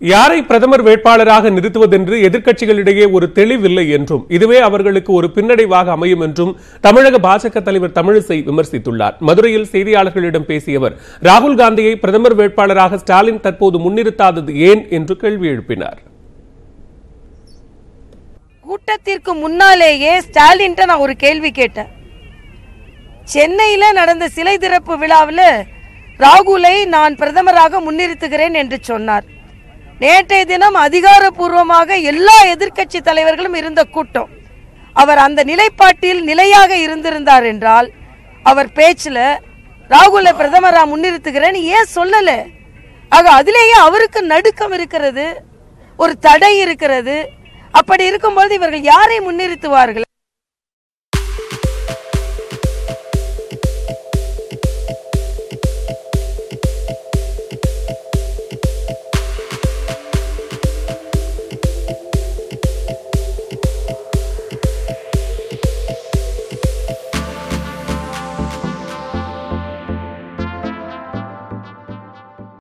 யாரை பிரதமர் வேட்பாளராக நிறுத்துவதென்று எதிர்க்கட்சிகளிடையே ஒரு தெளிவில்லை என்றும் இதுவே அவர்களுக்கு ஒரு பின்னடைவாக அமையும் என்றும் தமிழக பாஜக தலைவர் தமிழிசை விமர்சித்துள்ளார் மதுரையில் செய்தியாளர்களிடம் பேசிய அவர் ராகுல் காந்தியை பிரதமர் வேட்பாளராக ஸ்டாலின் தற்போது முன்னிறுத்தாதது ஏன் என்று கேள்வி எழுப்பினார் கூட்டத்திற்கு முன்னாலேயே ஸ்டாலின்ட்ட நான் ஒரு கேள்வி கேட்டேன் சென்னையில நடந்த சிலை திறப்பு விழாவில் ராகுலை நான் பிரதமராக முன்னிறுத்துகிறேன் என்று சொன்னார் நேற்றைய தினம் அதிகாரப்பூர்வமாக எல்லா எதிர்க்கட்சி தலைவர்களும் இருந்த கூட்டம் அவர் அந்த நிலைப்பாட்டில் நிலையாக இருந்திருந்தார் என்றால் அவர் பேச்சில் ராகுலை பிரதமரா முன்னிறுத்துகிறேன்னு ஏன் சொல்லல ஆக அதிலேயே அவருக்கு நடுக்கம் இருக்கிறது ஒரு தடை இருக்கிறது அப்படி இருக்கும்போது இவர்கள் யாரை முன்னிறுத்துவார்கள்